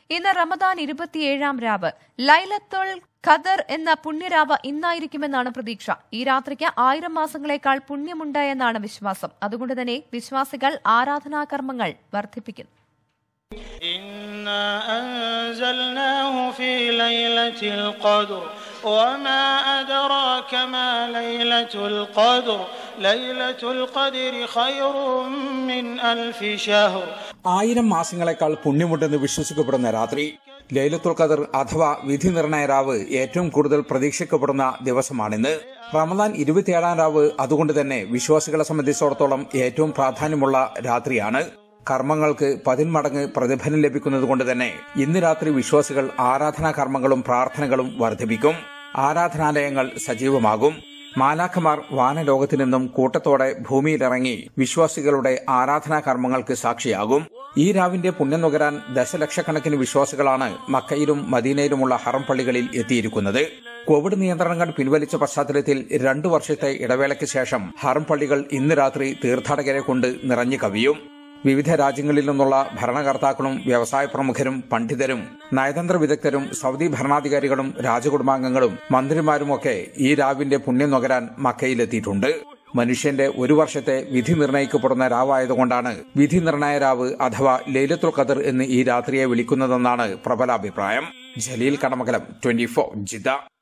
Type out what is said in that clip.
ഇന്ന് റമദാൻ ഇരുപത്തിയേഴാം രാവ് ലൈലത്തുൽ ഖദർ എന്ന പുണ്യരാവ് ഇന്നായിരിക്കുമെന്നാണ് പ്രതീക്ഷ ഈ രാത്രിക്ക് ആയിരം മാസങ്ങളെക്കാൾ പുണ്യമുണ്ട് എന്നാണ് വിശ്വാസം അതുകൊണ്ട് തന്നെ വിശ്വാസികൾ ആരാധനാകർമ്മങ്ങൾ വർദ്ധിപ്പിക്കുന്നു إنا أنزلناه في ليلة القدر وما أدراك ما ليلة القدر ليلة القدر خير من ألف شهر ആയിരം മാസങ്ങളെക്കാൾ പുണ്യമുണ്ടെന്ന് വിശ്വസിക്കപ്പെടുന്ന രാത്രി ലൈലത്തുൽ ഖദർ അഥവാ വിധി നിർണയ രാവ് ഏറ്റവും കൂടുതൽ പ്രതീക്ഷിക്കപ്പെടുന്ന ദിവസമാണിന്ന് റമദാൻ ഇരുപത്തിയേഴാം രാവ് അതുകൊണ്ട് തന്നെ വിശ്വാസികളെ സംബന്ധിച്ചിടത്തോളം ഏറ്റവും പ്രാധാന്യമുള്ള രാത്രിയാണ് കർമ്മങ്ങൾക്ക് പതിന്മടങ്ങ് പ്രതിഫലം ലഭിക്കുന്നത് കൊണ്ട് തന്നെ ഇന്ന് രാത്രി വിശ്വാസികൾ ആരാധനാ കർമ്മങ്ങളും പ്രാർത്ഥനകളും വർദ്ധിപ്പിക്കും ആരാധനാലയങ്ങൾ സജീവമാകും മാലാഖമാർ വാനലോകത്തു നിന്നും കൂട്ടത്തോടെ ഭൂമിയിലിറങ്ങി വിശ്വാസികളുടെ ആരാധനാ കർമ്മങ്ങൾക്ക് സാക്ഷിയാകും ഈ രാവിന്റെ പുണ്യം നുകരാൻ ദശലക്ഷക്കണക്കിന് വിശ്വാസികളാണ് മക്കയിലും മദീനയിലുമുള്ള ഹറം പള്ളികളിൽ എത്തിയിരിക്കുന്നത് കോവിഡ് നിയന്ത്രണങ്ങൾ പിൻവലിച്ച പശ്ചാത്തലത്തിൽ രണ്ടു വർഷത്തെ ഇടവേളയ്ക്ക് ശേഷം ഹറം പള്ളികൾ ഇന്ന് രാത്രി തീർത്ഥാടകരെ കൊണ്ട് നിറഞ്ഞു കവിയും വിവിധ രാജ്യങ്ങളിൽ നിന്നുള്ള ഭരണകർത്താക്കളും വ്യവസായ പ്രമുഖരും പണ്ഡിതരും നയതന്ത്ര വിദഗ്ധരും സൗദി ഭരണാധികാരികളും രാജകുടുംബാംഗങ്ങളും മന്ത്രിമാരുമൊക്കെ ഈ രാവിന്റെ പുണ്യം നുകരാൻ മക്കയിലെത്തിയിട്ടുണ്ട് മനുഷ്യന്റെ ഒരു വർഷത്തെ വിധി നിർണയിക്കപ്പെടുന്ന രാവായതുകൊണ്ടാണ് വിധി നിർണയ രാവ് അഥവാ ലൈലത്തുൽ ഖദർ എന്ന് ഈ രാത്രിയെ വിളിക്കുന്നതെന്നാണ് പ്രബല അഭിപ്രായം Jaleel Kadamakalam twenty four Jeddah